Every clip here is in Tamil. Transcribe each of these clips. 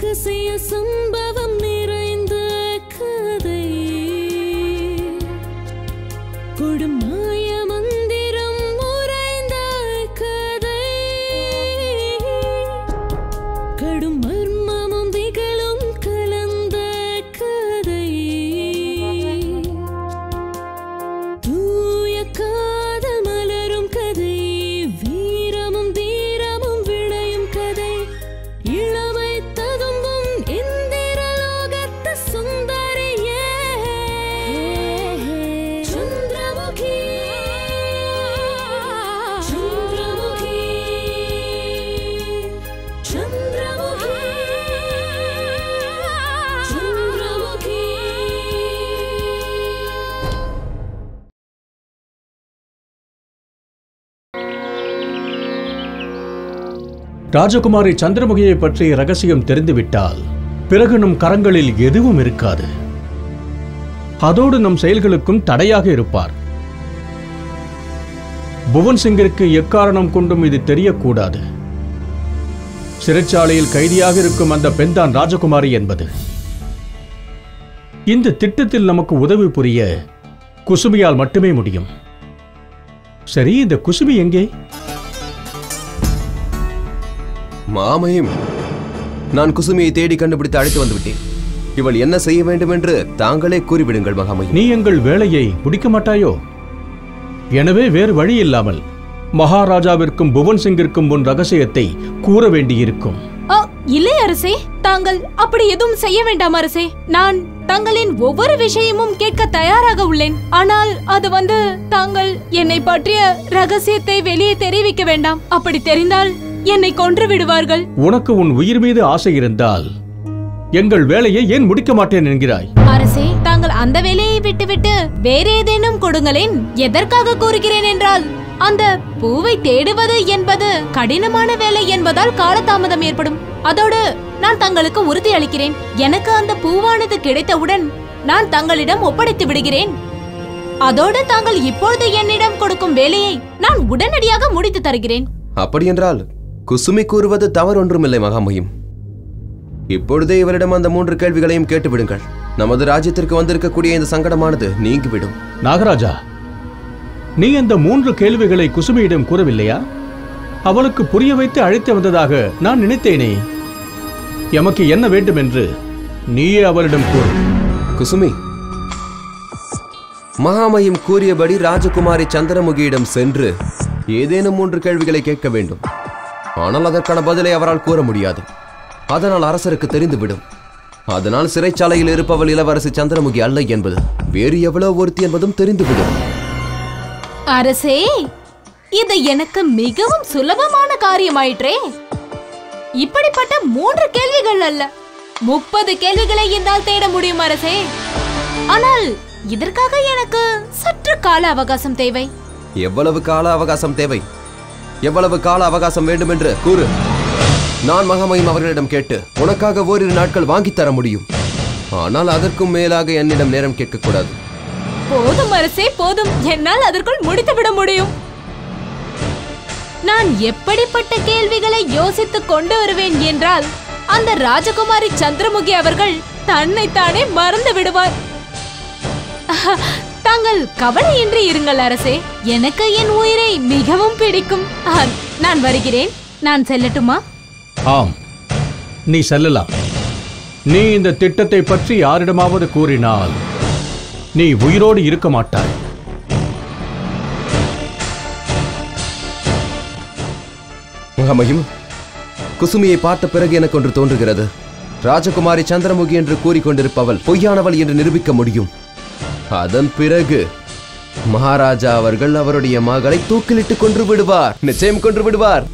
ரகசிய சம்பவம் நிறைந்த கதை கொடுமாய மந்திரம் உறைந்த கதை கடும் மர்மமும் திகழும் கலந்த கதை தூய காதல் மலரும் கதை வீரமும் தீரமும் விளையும் கதை இளமை ததும்பும் இந்திரலோகத்து சுந்தரியே சந்திரமுகி சந்திரமுகி சந்திரமுகி சந்திரமுகி ராஜகுமாரி சந்திரமுகியை பற்றிய ரகசியம் தெரிந்துவிட்டால் பிறகு நம் கரங்களில் எதுவும் இருக்காது அதோடு நம் செயல்களுக்கும் தடையாக இருப்பார் புவன் சிங்கிற்கு எக்காரணம் கொண்டும் இது தெரியக்கூடாது சிறைச்சாலையில் கைதியாக இருக்கும் அந்த பெண்தான் ராஜகுமாரி என்பது இந்த திட்டத்தில் நமக்கு உதவி புரிய குசுமியால் மட்டுமே முடியும் சரி இந்த குசுமி எங்கே மாமையும் நான் குசுமியை தேடி கண்டுபிடித்து அழைத்து வந்து விட்டேன் இவள் என்ன செய்ய வேண்டும் என்று தாங்களே கூறிவிடுங்கள் மகாமையும் நீ எங்கள் வேலையை முடிக்க மாட்டாயோ எனவே வேறு வழி இல்லாமல் மகாராஜாவிற்கும் புவன் சிங்கிற்கும் உன் ரகசியத்தை கூற வேண்டியிருக்கும் ஆ, இல்லை அரசே தாங்கள் அப்படி எதுவும் செய்ய வேண்டாம் அரசே நான் தங்களின் ஒவ்வொரு விஷயமும் கேட்க தயாராக உள்ளேன் ஆனால் அது வந்து தாங்கள் என்னை பற்றிய ரகசியத்தை வெளியே தெரிவிக்க வேண்டாம் அப்படி தெரிந்தால் என்னை கொன்று விடுவார்கள் உனக்கு உன் உயிர் மீது ஆசை இருந்தால் எங்கள் வேலையை ஏன் முடிக்க மாட்டேன் என்கிறாய் அரசே தாங்கள் அந்த வேலையை விட்டுவிட்டு வேற ஏதேனும் கொடுங்களேன் எதற்காக கூறுகிறேன் என்றால் அந்த பூவை தேடுவது என்பது கடினமான வேலை என்பதால் காலதாமதம் ஏற்படும் அதோடு நான் தங்களுக்கு உறுதி அளிக்கிறேன் எனக்கு அந்த பூவானது கிடைத்தவுடன் நான் தங்களிடம் ஒப்படைத்து விடுகிறேன் அதோடு தாங்கள் இப்பொழுது என்னிடம் கொடுக்கும் வேலையை நான் உடனடியாக முடித்து தருகிறேன் அப்படியென்றால் குசுமி கூறுவது தவறொன்றுமில்லை மகாமையும் இப்பொழுதே இவரிடம் அந்த மூன்று கேள்விகளையும் கேட்டுவிடுங்கள் நமது ராஜ்யத்திற்கு வந்திருக்கக்கூடிய இந்த சங்கடமானது நீங்கிவிடும் நாகராஜா நீ அந்த மூன்று கேள்விகளை குசுமியிடம் கூறவில்லையா அவளுக்கு புரிய வைத்து அழைத்து வந்ததாக நான் நினைத்தேனே எமக்கு என்ன வேண்டும் என்று நீயே அவளிடம் கூறு குசுமி மகாமையும் கூறியபடி ராஜகுமாரி சந்திரமுகியிடம் சென்று ஏதேனும் மூன்று கேள்விகளை கேட்க வேண்டும் ஆனால் அதற்கான பதிலை அவரால் கூற முடியாது அதனால் அரசருக்கு தெரிந்துவிடும் அதனால் சிறைச்சாலையில் இருப்பவள் இளவரசி சந்திரமுகி அல்ல என்பது வேறு எவ்வளவு ஒருத்தி என்பதும் தெரிந்துவிடும் அரசே இது எனக்கு மிகவும் சுலபமான காரியமாயிற்றே இப்படிப்பட்ட மூன்று கேள்விகள் அல்ல முப்பது கேள்விகளை என்னால் தேட முடியும் அரசே ஆனால் இதற்காக எனக்கு சற்று கால அவகாசம் தேவை எவ்வளவு கால அவகாசம் தேவை எவ்வளவு கால அவகாசம் வேண்டும் என்று கூறு நான் மகாமையும் அவர்களிடம் கேட்டு உனக்காக ஓரிரு நாட்கள் வாங்கித் தர முடியும் ஆனால் அதற்கும் மேலாக என்னிடம் நேரம் கேட்கக்கூடாது போதும் அரசே போதும் என்னால் அதற்குள் முடித்துவிட முடியும் நான் எப்படிப்பட்ட கேள்விகளை யோசித்துக் கொண்டு வருவேன் என்றால் அந்த ராஜகுமாரி சந்திரமுகி அவர்கள் தன்னைத்தானே மறந்து விடுவார் அஹ், தாங்கள் கவலையின்றி இருங்கள் அரசே எனக்கு என் உயிரை மிகவும் பிடிக்கும் அஹ், நான் வருகிறேன் நான் செல்லட்டுமா ஆம் நீ செல்லலாம் நீ இந்த திட்டத்தை பற்றி யாரிடமாவது கூறினால் நீ உயிரோடு இருக்க மாட்டாய் மகாமையும் குசுமியை பார்த்த பிறகு எனக்கு ஒன்று தோன்றுகிறது ராஜகுமாரி சந்திரமுகி என்று கூறிக்கொண்டிருப்பவள் பொய்யானவள் என்று நிரூபிக்க முடியும் அதன் பிறகு மகாராஜா அவர்கள் அவருடைய மகளை தூக்கிலிட்டு கொன்று விடுவார் நிச்சயம் கொன்று விடுவார்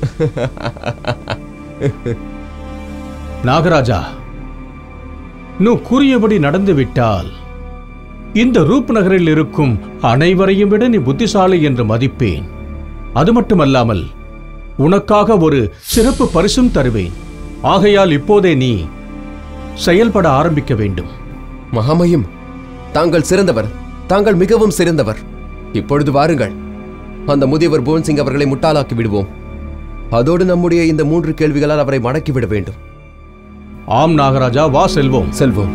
நாகராஜா நீ கூறியபடி நடந்துவிட்டால் இந்த ரூப் நகரில் இருக்கும் அனைவரையும் விட நீ புத்திசாலி என்று மதிப்பேன் அது மட்டுமல்லாமல் உனக்காக ஒரு சிறப்பு பரிசும் தருவேன் ஆகையால் இப்போதே நீ செயல்பட ஆரம்பிக்க வேண்டும் மகாமையும் தாங்கள் சிறந்தவர் தாங்கள் மிகவும் சிறந்தவர் இப்பொழுது வாருங்கள் அந்த முதியவர் புவன் சிங் அவர்களை முட்டாளாக்கி விடுவோம் அதோடு நம்முடைய இந்த மூன்று கேள்விகளால் அவரை மடக்கி விட வேண்டும் ஆம் நாகராஜா வா செல்வோம் செல்வோம்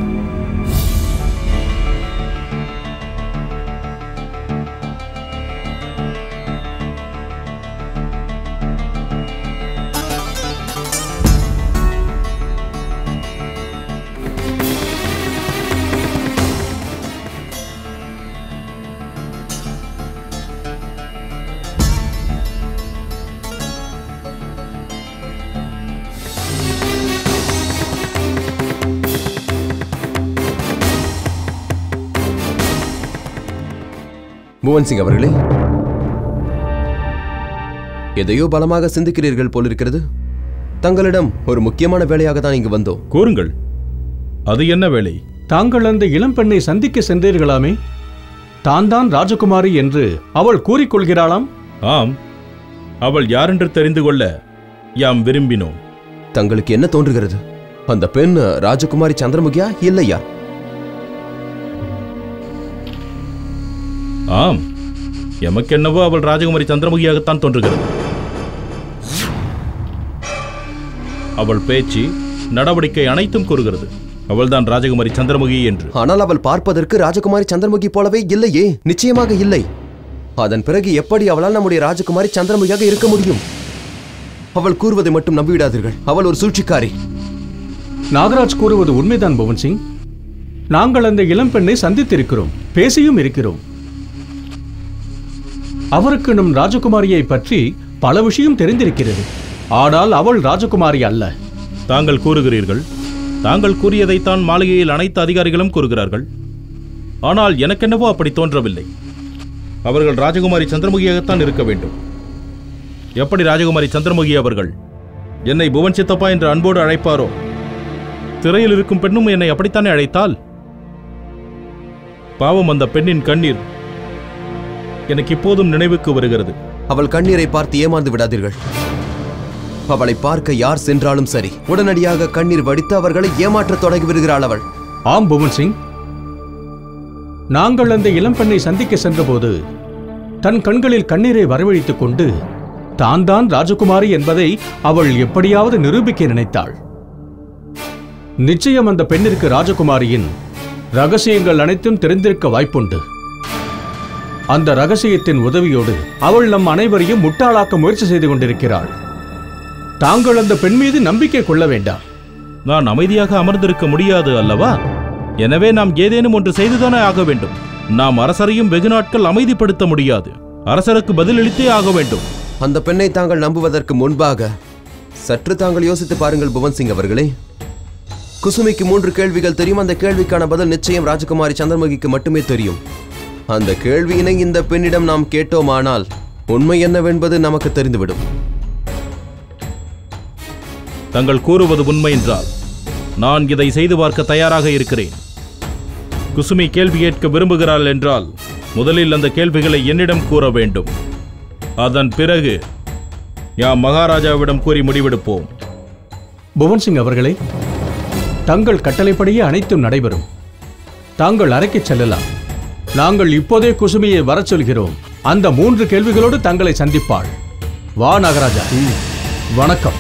புவன் சிங் அவர்களே எதையோ பலமாக சிந்திக்கிறீர்கள் போலிருக்கிறது தங்களிடம் ஒரு முக்கியமான வேலையாக தான் இங்கு வந்தோம் கூறுங்கள் அது என்ன வேலை தாங்கள் அந்த இளம் பெண்ணை சந்திக்க சென்றீர்களாமே தான் தான் ராஜகுமாரி என்று அவள் கூறிக்கொள்கிறாளாம் ஆம் அவள் யாரென்று தெரிந்து கொள்ள யாம் விரும்பினோம் தங்களுக்கு என்ன தோன்றுகிறது அந்த பெண் ராஜகுமாரி சந்திரமுகியா இல்லையா ஆம் எமக்கென்னவோ அவள் ராஜகுமாரி சந்திரமுகியாகத்தான் தோன்றுகிறது அவள் பேச்சு நடவடிக்கை அனைத்தும் கூறுகிறது அவள்தான் ராஜகுமாரி சந்திரமுகி என்று ஆனால் அவள் பார்ப்பதற்கு ராஜகுமாரி சந்திரமுகி போலவே இல்லையே நிச்சயமாக இல்லை அதன் பிறகு எப்படி அவளால் நம்முடைய ராஜகுமாரி சந்திரமுகியாக இருக்க முடியும் அவள் கூறுவதை மட்டும் நம்பிவிடாதீர்கள் அவள் ஒரு சூழ்ச்சிக்காரி நாகராஜ் கூறுவது உண்மைதான் பவன் சிங் நாங்கள் அந்த இளம் பெண்ணை சந்தித்திருக்கிறோம் பேசியும் இருக்கிறோம் அவருக்கு நம் ராஜகுமாரியை பற்றி பல விஷயம் தெரிந்திருக்கிறது ஆனால் அவள் ராஜகுமாரி அல்ல தாங்கள் கூறுகிறீர்கள் தாங்கள் கூறியதைத்தான் மாளிகையில் அனைத்து அதிகாரிகளும் கூறுகிறார்கள் ஆனால் எனக்கென்னவோ அப்படி தோன்றவில்லை அவர்கள் ராஜகுமாரி சந்திரமுகியாகத்தான் இருக்க வேண்டும் எப்படி ராஜகுமாரி சந்திரமுகி அவர்கள் என்னை புவன் சித்தப்பா என்று அன்போடு அழைப்பாரோ திரையில் இருக்கும் பெண்ணும் என்னை அப்படித்தானே அழைத்தால் பாவம் அந்த பெண்ணின் கண்ணீர் எனக்கு இப்போதும் நினைவுக்கு வருகிறது அவள் கண்ணீரை பார்த்து ஏமாந்து விடாதீர்கள் அவளை பார்க்க யார் சென்றாலும் சரி உடனடியாக கண்ணீர் வடித்து அவர்களை ஏமாற்றத் தொடங்கி விடுகிறாள் அவள் ஆம் புவன் சிங் நாங்கள் அந்த இளம் பெண்ணை சந்திக்க சென்றபோது தன் கண்களில் கண்ணீரை வரவழைத்துக் கொண்டு தான் தான் ராஜகுமாரி என்பதை அவள் எப்படியாவது நிரூபிக்க நினைத்தாள் நிச்சயம் அந்த பெண்ணிற்கு ராஜகுமாரியின் ரகசியங்கள் அனைத்தும் தெரிந்திருக்க வாய்ப்புண்டு அந்த ரகசியத்தின் உதவியோடு அவள் நம் அனைவரையும் முட்டாளாக்க முயற்சி செய்து கொண்டிருக்கிறாள் தாங்கள் அந்த பெண் மீது நம்பிக்கை கொள்ள வேண்டாம் நான் அமைதியாக அமர்ந்திருக்க முடியாது அல்லவா எனவே நாம் ஏதேனும் ஒன்று செய்துதானே ஆக வேண்டும் நாம் அரசரையும் வெகு நாட்கள் அமைதிப்படுத்த முடியாது அரசருக்கு பதிலளித்தே ஆக வேண்டும் அந்த பெண்ணை தாங்கள் நம்புவதற்கு முன்பாக சற்று தாங்கள் யோசித்து பாருங்கள் புவன் சிங் அவர்களே குசுமிக்கு மூன்று கேள்விகள் தெரியும் அந்த கேள்விக்கான பதில் நிச்சயம் ராஜகுமாரி சந்திரமுகிக்கு மட்டுமே தெரியும் அந்த கேள்வியினை இந்த பெண்ணிடம் நாம் கேட்டோமானால் உண்மை என்னவென்பது நமக்கு தெரிந்துவிடும் தங்கள் கூறுவது உண்மை என்றால் நான் இதை செய்து பார்க்க தயாராக இருக்கிறேன் குசுமி கேள்வி கேட்க விரும்புகிறாள் என்றால் முதலில் அந்த கேள்விகளை என்னிடம் கூற வேண்டும் அதன் பிறகு யாம் மகாராஜாவிடம் கூறி முடிவெடுப்போம் புவன் சிங் அவர்களே தங்கள் கட்டளைப்படியே அனைத்தும் நடைபெறும் தாங்கள் அறைக்குச் செல்லலாம் நாங்கள் இப்போதே குசுமியை வரச் சொல்கிறோம் அந்த மூன்று கேள்விகளோடு தங்களை சந்திப்பாள் வா நாகராஜா வணக்கம்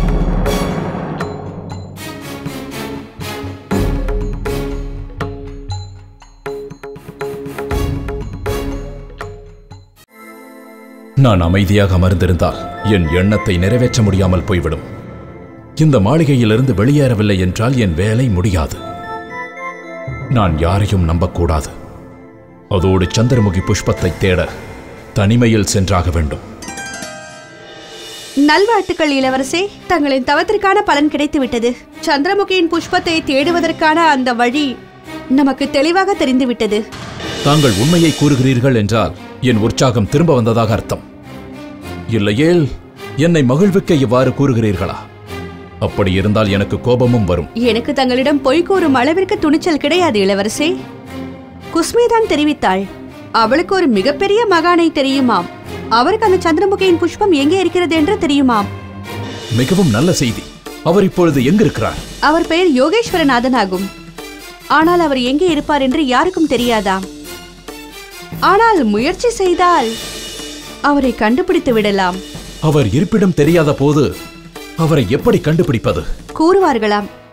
நான் அமைதியாக அமர்ந்திருந்தால் என் எண்ணத்தை நிறைவேற்ற முடியாமல் போய்விடும் இந்த மாளிகையிலிருந்து வெளியேறவில்லை என்றால் என் வேலை முடியாது நான் யாரையும் நம்பக்கூடாது அதோடு சந்திரமுகி புஷ்பத்தை தேட தனிமையில் சென்றாக வேண்டும் நல்வாழ்த்துக்கள் இளவரசே தங்களின் தவத்திற்கான பலன் கிடைத்துவிட்டது சந்திரமுகியின் புஷ்பத்தை தேடுவதற்கான அந்த வழி நமக்கு தெளிவாக தெரிந்துவிட்டது தாங்கள் உண்மையை கூறுகிறீர்கள் என்றால் என் உற்சாகம் திரும்ப வந்ததாக அர்த்தம் இல்லையேல் என்னை மகிழ்விக்க இவ்வாறு கூறுகிறீர்களா அப்படி இருந்தால் எனக்கு கோபமும் வரும் எனக்கு தங்களிடம் பொய் கூறும் அளவிற்கு துணிச்சல் கிடையாது இளவரசே குஸ்மி தான் தெரிவித்தாள் அவளுக்கு ஒரு மிகப்பெரிய மகானை தெரியுமாம் அவருக்கு அந்த சந்திரமுகியின் புஷ்பம் எங்கே இருக்கிறது என்று தெரியுமாம் மிகவும் நல்ல செய்தி அவர் இப்பொழுது எங்கிருக்கிறார் அவர் பெயர் யோகேஸ்வரநாதன் ஆகும் ஆனால் அவர் எங்கே இருப்பார் என்று யாருக்கும் தெரியாதாம் ஆனால் முயற்சி செய்தால் அவரை கண்டுபிடித்து விடலாம் அவர் இருப்பிடம் தெரியாத போது அவரை எப்படி கண்டுபிடிப்பது கூறுவார்களாம்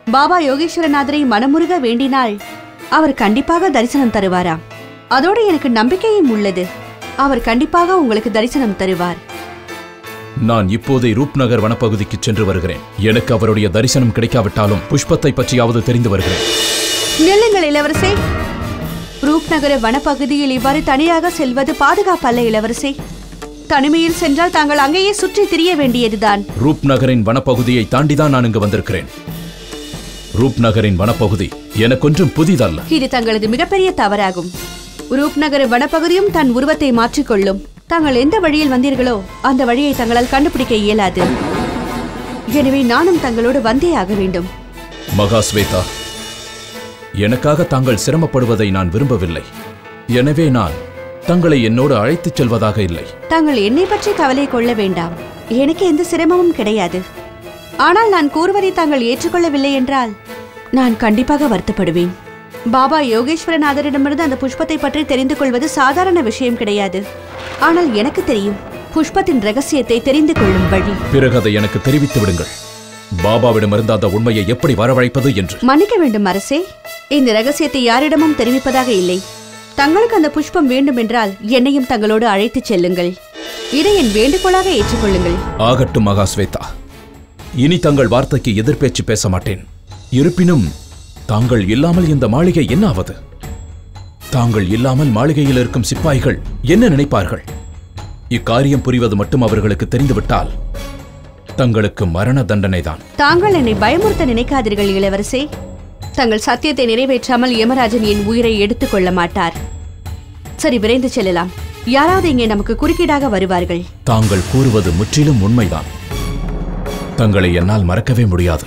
பாபா யோகேஸ்வரநாதரை மனமுருக வேண்டினால் அவர் கண்டிப்பாக தரிசனம் தருவாராம் அதோடு எனக்கு நம்பிக்கையும் உள்ளது அவர் கண்டிப்பாக உங்களுக்கு தரிசனம் தருவார் நான் இப்போதே ரூப்நகர் வனப்பகுதிக்கு சென்று வருகிறேன் எனக்கு அவருடைய தரிசனம் கிடைக்காவிட்டாலும் புஷ்பத்தை பற்றியாவது தெரிந்து வருகிறேன் நில்லுங்கள் இளவரசே ரூப்நகர வனப்பகுதியில் இவ்வாறு தனியாக செல்வது பாதுகாப்பல்ல இளவரசே தனிமையில் சென்றால் தாங்கள் அங்கேயே சுற்றி திரிய வேண்டியதுதான் ரூப்நகரின் வனப்பகுதியை தாண்டிதான் நான் இங்கு வந்திருக்கிறேன் ரூப்நகரின் வனப்பகுதி எனக்கொன்றும் புதிதல்ல இது தங்களது மிகப்பெரிய தவறாகும் ரூப்நகர வனப்பகுதியும் தன் உருவத்தை மாற்றிக்கொள்ளும் தாங்கள் எந்த வழியில் வந்தீர்களோ அந்த வழியை தங்களால் கண்டுபிடிக்க இயலாது எனவே நானும் தங்களோடு வந்தே ஆக வேண்டும் மகாஸ்வேதா எனக்காக தாங்கள் சிரமப்படுவதை நான் விரும்பவில்லை எனவே நான் தங்களை என்னோடு அழைத்துச் செல்வதாக இல்லை தாங்கள் என்னை பற்றி கவலை கொள்ள வேண்டாம் எனக்கு எந்த சிரமமும் கிடையாது ஆனால் நான் கூறுவதை தாங்கள் ஏற்றுக்கொள்ளவில்லை என்றால் நான் கண்டிப்பாக வருத்தப்படுவேன் பாபா யோகேஸ்வரநாதரிடமிருந்து அந்த புஷ்பத்தை பற்றி தெரிந்து கொள்வது சாதாரண விஷயம் கிடையாது ஆனால் எனக்கு தெரியும் புஷ்பத்தின் ரகசியத்தை தெரிந்து கொள்ளும் வழி பிறகு அதை எனக்கு தெரிவித்து விடுங்கள் பாபாவிடமிருந்து அந்த உண்மையை எப்படி வரவழைப்பது என்று மன்னிக்க வேண்டும் அரசே இந்த ரகசியத்தை யாரிடமும் தெரிவிப்பதாக இல்லை தங்களுக்கு அந்த புஷ்பம் வேண்டும் என்றால் என்னையும் தங்களோடு அழைத்துச் செல்லுங்கள் இதை என் வேண்டுகோளாக ஏற்றுக்கொள்ளுங்கள் ஆகட்டும் மகாஸ்வேதா இனி தங்கள் வார்த்தைக்கு எதிர்பேச்சு பேச மாட்டேன் இருப்பினும் தாங்கள் இல்லாமல் இந்த மாளிகை என்ன ஆவது தாங்கள் இல்லாமல் மாளிகையில் இருக்கும் சிப்பாய்கள் என்ன நினைப்பார்கள் இக்காரியம் புரிவது மட்டும் அவர்களுக்கு தெரிந்துவிட்டால் தங்களுக்கு மரண தண்டனைதான் தாங்கள் என்னை பயமுறுத்த நினைக்காதீர்கள் இளவரசே தங்கள் சத்தியத்தை நிறைவேற்றாமல் யமராஜன் என் உயிரை எடுத்துக் கொள்ள மாட்டார் சரி விரைந்து செல்லலாம் யாராவது இங்கே நமக்கு குறுக்கீடாக வருவார்கள் தாங்கள் கூறுவது முற்றிலும் உண்மைதான் தங்களை என்னால் மறக்கவே முடியாது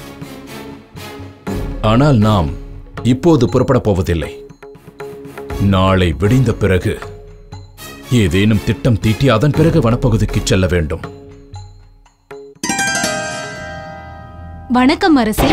ஆனால் நாம் இப்போது புறப்படப் போவதில்லை நாளை விடிந்த பிறகு ஏதேனும் திட்டம் தீட்டி அதன் பிறகு வனப்பகுதிக்கு செல்ல வேண்டும் வணக்கம் அரசே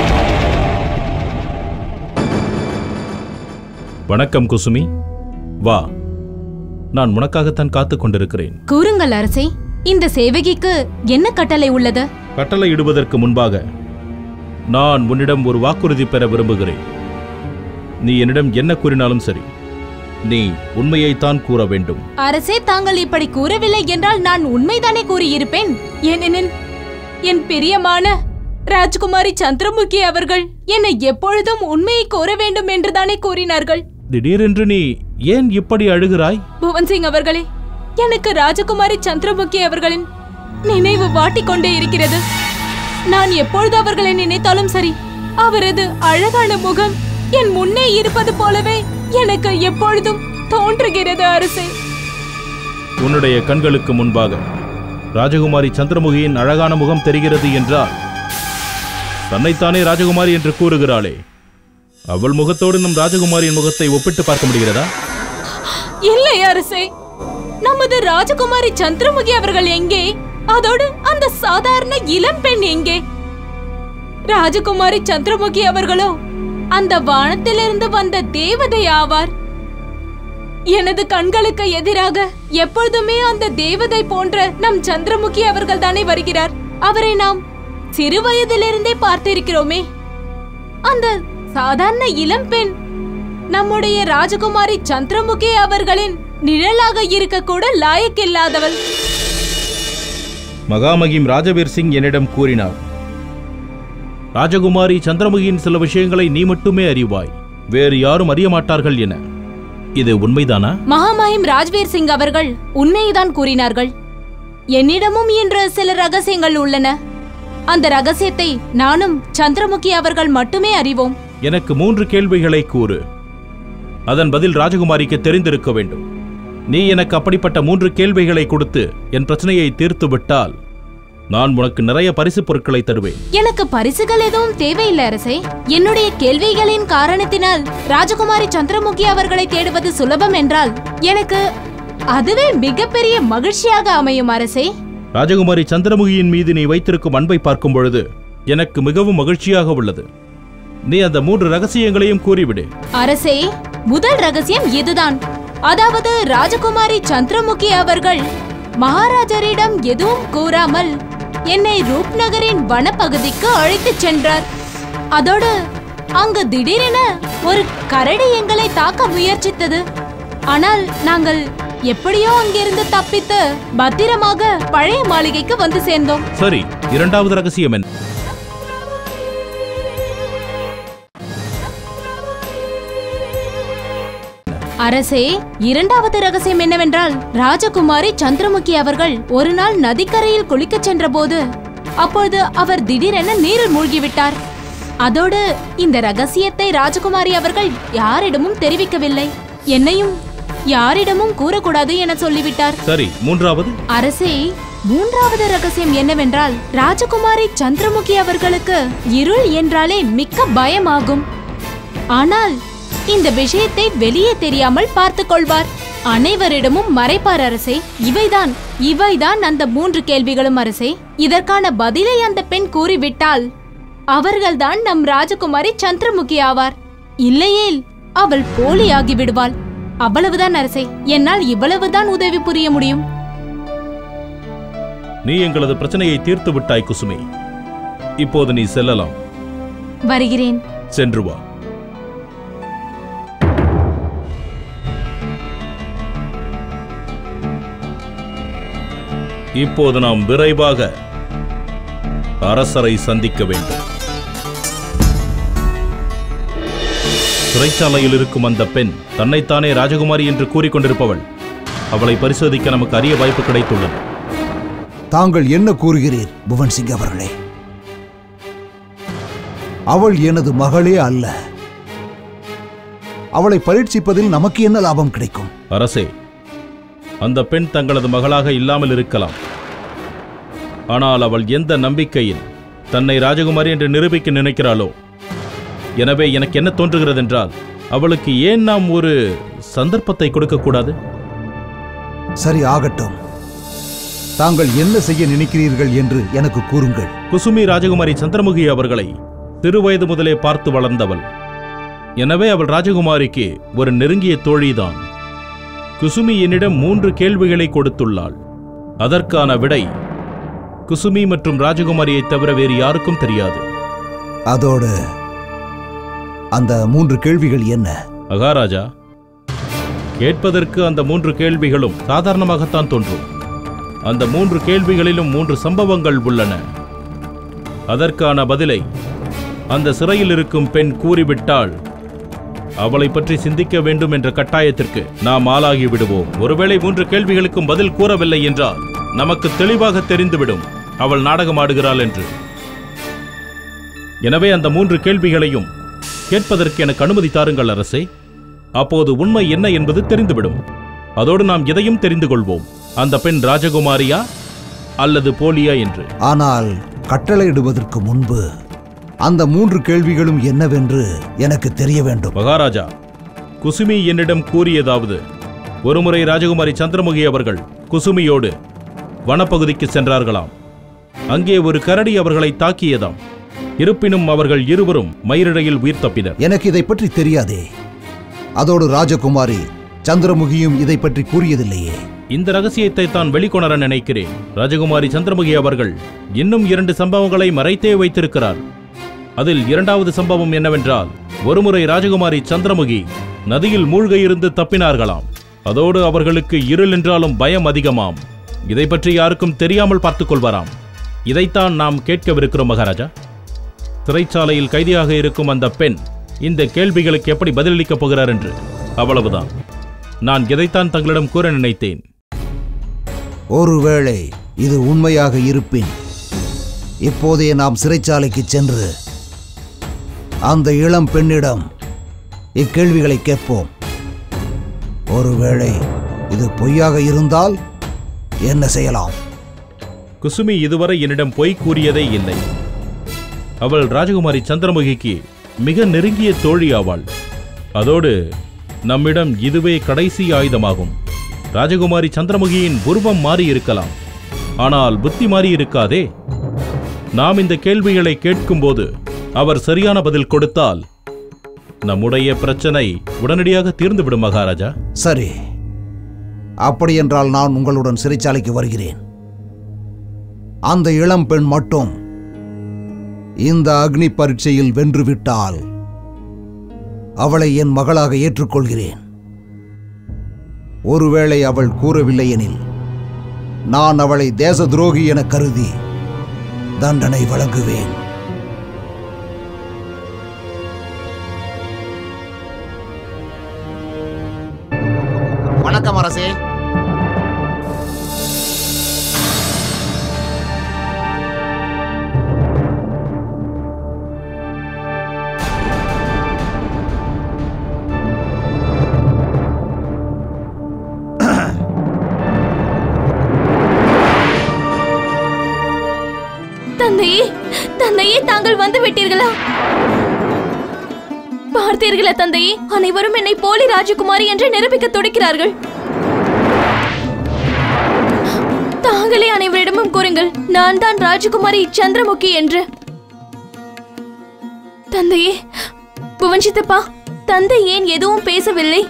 வணக்கம் குசுமி வா நான் உனக்காகத்தான் காத்துக் கொண்டிருக்கிறேன் கூறுங்கள் அரசே இந்த சேவகிக்கு என்ன கட்டளை உள்ளது கட்டளை இடுவதற்கு முன்பாக நான் உன்னிடம் ஒரு வாக்குறுதி பெற விரும்புகிறேன் நீ என்னிடம் என்ன கூறினாலும் சரி நீ உண்மையைத்தான் கூற வேண்டும் அரசே தாங்கள் இப்படி கூறவில்லை என்றால் நான் உண்மைதானே கூறியிருப்பேன் ஏனெனில் என் பிரியமான ராஜ்குமாரி சந்திரமுகி அவர்கள் என்னை எப்பொழுதும் உண்மையை கூற வேண்டும் என்றுதானே கூறினார்கள் திடீரென்று நீ ஏன் இப்படி அழுகிறாய் புவன் சிங் அவர்களே எனக்கு ராஜகுமாரி சந்திரமுகி அவர்களின் நினைவு வாட்டிக்கொண்டே இருக்கிறது நான் எப்பொழுது அவர்களை நினைத்தாலும் சரி அவரது அழகான முகம் என் முன்னே இருப்பது போலவே எனக்கு எப்பொழுதும் தோன்றுகிறது அரசே உன்னுடைய கண்களுக்கு முன்பாக ராஜகுமாரி சந்திரமுகியின் அழகான முகம் தெரிகிறது என்றால் தன்னைத்தானே ராஜகுமாரி என்று கூறுகிறாளே அவள் முகத்தோடு நம் ராஜகுமாரியின் முகத்தை ஒப்பிட்டு பார்க்க முடிகிறதா இல்லை அரசே நமது ராஜகுமாரி சந்திரமுகி அவர்கள் எங்கே அதோடு அந்த சாதாரண இளம் பெண் எங்கே ராஜகுமாரி சந்திரமுகி அவர்களோ அந்த வானத்திலிருந்து வந்த தேவதை ஆவார் எனது கண்களுக்கு எதிராக எப்பொழுதுமே அந்த தேவதை போன்ற நம் சந்திரமுகி அவர்கள் தானே வருகிறார் அவரை நாம் சிறு வயதிலிருந்தே பார்த்திருக்கிறோமே அந்த சாதாரண இளம் பெண் நம்முடைய ராஜகுமாரி சந்திரமுகி அவர்களின் நிழலாக இருக்க கூட லாயக்கில்லாதவள் மகாமகிம் ராஜவீர் சிங் என்னிடம் கூறினார் ராஜகுமாரி சந்திரமுகியின் சில விஷயங்களை நீ மட்டுமே அறிவாய் வேறு யாரும் அறிய மாட்டார்கள் என இது உண்மைதானா மகாமஹிம் ராஜ்வீர் சிங் அவர்கள் உண்மையைதான் கூறினார்கள் என்னிடமும் இன்று சில ரகசியங்கள் உள்ளன அந்த ரகசியத்தை நானும் சந்திரமுகி அவர்கள் மட்டுமே அறிவோம் எனக்கு மூன்று கேள்விகளை கூறு அதன் பதில் ராஜகுமாரிக்கு தெரிந்திருக்க வேண்டும் நீ எனக்கு அப்படிப்பட்ட மூன்று கேள்விகளை கொடுத்து என் பிரச்சனையை தீர்த்து விட்டால் நான் உனக்கு நிறைய பரிசு பொருட்களை தருவேன் எனக்கு பரிசுகள் எதுவும் தேவையில்லை அரசே என்னுடைய கேள்விகளின் காரணத்தினால் ராஜகுமாரி சந்திரமுகி அவர்களை தேடுவது சுலபம் என்றால் எனக்கு அதுவே மிகப்பெரிய மகிழ்ச்சியாக அமையும் அரசே ராஜகுமாரி சந்திரமுகியின் மீது நீ வைத்திருக்கும் அன்பை பார்க்கும் பொழுது எனக்கு மிகவும் மகிழ்ச்சியாக உள்ளது நீ அந்த மூன்று ரகசியங்களையும் கூறிவிடு அரசே முதல் ரகசியம் இதுதான் அதாவது ராஜகுமாரி சந்திரமுகி அவர்கள் மகாராஜரிடம் எதுவும் கூறாமல் என்னை ரூப்நகரின் வனப்பகுதிக்கு அழைத்துச் சென்றார் அதோடு அங்கு திடீரென ஒரு கரடி எங்களை தாக்க முயற்சித்தது ஆனால் நாங்கள் எப்படியோ அங்கிருந்து தப்பித்து பத்திரமாக பழைய மாளிகைக்கு வந்து சேர்ந்தோம் சரி இரண்டாவது ரகசியம் என்ன அரசே இரண்டாவது ரகசியம் என்னவென்றால் ராஜகுமாரி சந்திரமுகி அவர்கள் ஒரு நாள் நதிக்கரையில் குளிக்கச் சென்றபோது அப்பொழுது அவர் திடீரென நீரில் மூழ்கிவிட்டார் அதோடு இந்த ரகசியத்தை ராஜகுமாரி அவர்கள் யாரிடமும் தெரிவிக்கவில்லை என்னையும் யாரிடமும் கூறக்கூடாது என சொல்லிவிட்டார் சரி மூன்றாவது அரசே மூன்றாவது ரகசியம் என்னவென்றால் ராஜகுமாரி சந்திரமுகி அவர்களுக்கு இருள் என்றாலே மிக்க பயமாகும் ஆனால் இந்த விஷயத்தை வெளியே தெரியாமல் பார்த்துக் கொள்வார் அனைவரிடமும் மறைப்பார் அரசே இவைதான் இவைதான் அந்த மூன்று கேள்விகளும் அரசே இதற்கான பதிலை அந்த பெண் கூறிவிட்டால் அவர்கள்தான் நம் ராஜகுமாரி சந்திரமுகி ஆவார் இல்லையேல் அவள் போலியாகி விடுவாள் அவ்வளவுதான் அரசே என்னால் இவ்வளவுதான் உதவி புரிய முடியும் நீ எங்களது பிரச்சனையை தீர்த்து விட்டாய் குசுமி இப்போது நீ செல்லலாம் வருகிறேன் சென்று வா இப்போது நாம் விரைவாக அரசரை சந்திக்க வேண்டும் சிறைச்சாலையில் இருக்கும் அந்த பெண் தன்னைத்தானே ராஜகுமாரி என்று கூறிக்கொண்டிருப்பவள் அவளை பரிசோதிக்க நமக்கு அரிய வாய்ப்பு கிடைத்துள்ளது தாங்கள் என்ன கூறுகிறீர் புவன் சிங் அவர்களே அவள் எனது மகளே அல்ல அவளை பரீட்சிப்பதில் நமக்கு என்ன லாபம் கிடைக்கும் அரசே அந்த பெண் தங்களது மகளாக இல்லாமல் இருக்கலாம் ஆனால் அவள் எந்த நம்பிக்கையில் தன்னை ராஜகுமாரி என்று நிரூபிக்க நினைக்கிறாளோ எனவே எனக்கு என்ன தோன்றுகிறது என்றால் அவளுக்கு ஏன் நாம் ஒரு சந்தர்ப்பத்தை கொடுக்கக்கூடாது சரி ஆகட்டும் தாங்கள் என்ன செய்ய நினைக்கிறீர்கள் என்று எனக்கு கூறுங்கள் குசுமி ராஜகுமாரி சந்திரமுகி அவர்களை சிறுவயது முதலே பார்த்து வளர்ந்தவள் எனவே அவள் ராஜகுமாரிக்கு ஒரு நெருங்கிய தோழிதான் குசுமி என்னிடம் மூன்று கேள்விகளை கொடுத்துள்ளாள் அதற்கான விடை குசுமி மற்றும் ராஜகுமாரியை தவிர வேறு யாருக்கும் தெரியாது அதோடு அந்த மூன்று கேள்விகள் என்ன மகாராஜா கேட்பதற்கு அந்த மூன்று கேள்விகளும் சாதாரணமாகத்தான் தோன்றும் அந்த மூன்று கேள்விகளிலும் மூன்று சம்பவங்கள் உள்ளன அதற்கான பதிலை அந்த சிறையில் இருக்கும் பெண் கூறிவிட்டால் அவளை பற்றி சிந்திக்க வேண்டும் என்ற கட்டாயத்திற்கு நாம் ஆளாகி விடுவோம் ஒருவேளை மூன்று கேள்விகளுக்கும் பதில் கூறவில்லை என்றால் நமக்கு தெளிவாக தெரிந்துவிடும் அவள் நாடகமாடுகிறாள் என்று எனவே அந்த மூன்று கேள்விகளையும் கேட்பதற்கு எனக்கு அனுமதி தாருங்கள் அரசே அப்போது உண்மை என்ன என்பது தெரிந்துவிடும் அதோடு நாம் எதையும் தெரிந்து கொள்வோம் அந்த பெண் ராஜகுமாரியா அல்லது போலியா என்று ஆனால் கட்டளையிடுவதற்கு முன்பு அந்த மூன்று கேள்விகளும் என்னவென்று எனக்கு தெரிய வேண்டும் மகாராஜா குசுமி என்னிடம் கூறியதாவது ஒருமுறை ராஜகுமாரி சந்திரமுகி அவர்கள் குசுமியோடு வனப்பகுதிக்கு சென்றார்களாம் அங்கே ஒரு கரடி அவர்களை தாக்கியதாம் இருப்பினும் அவர்கள் இருவரும் மயிரிழையில் உயிர் தப்பினர் எனக்கு இதை பற்றி தெரியாதே அதோடு ராஜகுமாரி சந்திரமுகியும் இதை பற்றி கூறியதில்லையே இந்த ரகசியத்தை தான் வெளிக்கொணர நினைக்கிறேன் ராஜகுமாரி சந்திரமுகி அவர்கள் இன்னும் இரண்டு சம்பவங்களை மறைத்தே வைத்திருக்கிறார் அதில் இரண்டாவது சம்பவம் என்னவென்றால் ஒருமுறை ராஜகுமாரி சந்திரமுகி நதியில் மூழ்க இருந்து தப்பினார்களாம் அதோடு அவர்களுக்கு இருள் என்றாலும் பயம் அதிகமாம் இதை பற்றி யாருக்கும் தெரியாமல் பார்த்துக் கொள்வாராம் இதைத்தான் நாம் கேட்கவிருக்கிறோம் மகாராஜா சிறைச்சாலையில் கைதியாக இருக்கும் அந்த பெண் இந்த கேள்விகளுக்கு எப்படி பதிலளிக்கப் போகிறார் என்று அவ்வளவுதான் நான் இதைத்தான் தங்களிடம் கூற நினைத்தேன் ஒருவேளை இது உண்மையாக இருப்பின் இப்போதே நாம் சிறைச்சாலைக்கு சென்று அந்த இளம் பெண்ணிடம் இக்கேள்விகளை கேட்போம் ஒருவேளை இது பொய்யாக இருந்தால் என்ன செய்யலாம் குசுமி இதுவரை என்னிடம் பொய் கூறியதே இல்லை அவள் ராஜகுமாரி சந்திரமுகிக்கு மிக நெருங்கிய தோழி ஆவாள் அதோடு நம்மிடம் இதுவே கடைசி ஆயுதமாகும் ராஜகுமாரி சந்திரமுகியின் உருவம் மாறி இருக்கலாம் ஆனால் புத்தி மாறி இருக்காதே நாம் இந்த கேள்விகளை கேட்கும்போது அவர் சரியான பதில் கொடுத்தால் நம்முடைய பிரச்சனை உடனடியாக தீர்ந்துவிடும் மகாராஜா சரி அப்படியென்றால் நான் உங்களுடன் சிறைச்சாலைக்கு வருகிறேன் அந்த இளம் பெண் மட்டும் இந்த அக்னி பரீட்சையில் வென்றுவிட்டால் அவளை என் மகளாக ஏற்றுக்கொள்கிறேன் ஒருவேளை அவள் கூறவில்லை எனில் நான் அவளை தேச துரோகி என கருதி தண்டனை வழங்குவேன் வணக்கம் அரசே தந்தையே தந்தையே தாங்கள் வந்து விட்டீர்களா பார்த்தீர்களா தந்தையே அனைவரும் என்னை போலி ராஜகுமாரி என்று நிரூபிக்க துடிக்கிறார்கள் தாங்களே அனைவரிடமும் கூறுங்கள் நான் தான் ராஜகுமாரி சந்திரமுகி என்று தந்தையே புவன்சித்தப்பா தந்தை ஏன் எதுவும் பேசவில்லை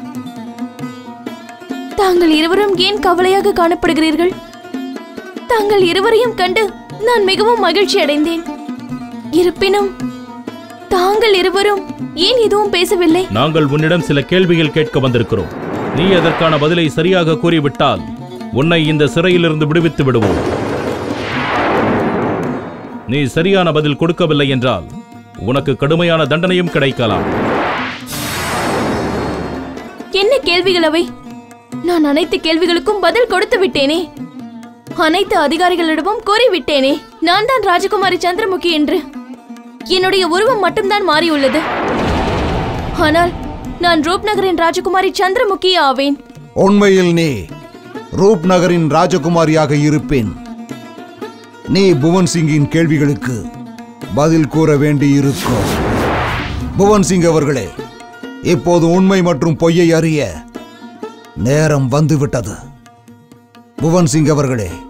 தாங்கள் இருவரும் ஏன் கவலையாக காணப்படுகிறீர்கள் தாங்கள் இருவரையும் கண்டு நான் மிகவும் மகிழ்ச்சி அடைந்தேன் இருப்பினும் தாங்கள் இருவரும் ஏன் எதுவும் பேசவில்லை நாங்கள் உன்னிடம் சில கேள்விகள் கேட்க வந்திருக்கிறோம் நீ அதற்கான பதிலை சரியாக கூறிவிட்டால் உன்னை இந்த சிறையிலிருந்து விடுவித்து விடுவோம் நீ சரியான பதில் கொடுக்கவில்லை என்றால் உனக்கு கடுமையான தண்டனையும் கிடைக்கலாம் என்ன கேள்விகள் அவை நான் அனைத்து கேள்விகளுக்கும் பதில் கொடுத்து விட்டேனே அனைத்து அதிகாரிகளிடமும் கூறிவிட்டேனே நான் தான் ராஜகுமாரி சந்திரமுகி என்று என்னுடைய உருவம் மட்டும்தான் மாறியுள்ளது ஆனால் நான் ரூப்நகரின் ராஜகுமாரி சந்திரமுகி ஆவேன் உண்மையில் நீ ரூப் நகரின் ராஜகுமாரியாக இருப்பேன் நீ புவன் சிங்கின் கேள்விகளுக்கு பதில் கூற வேண்டியிருக்கும் புவன் சிங் அவர்களே இப்போது உண்மை மற்றும் பொய்யை அறிய நேரம் வந்துவிட்டது புவன் சிங் அவர்களே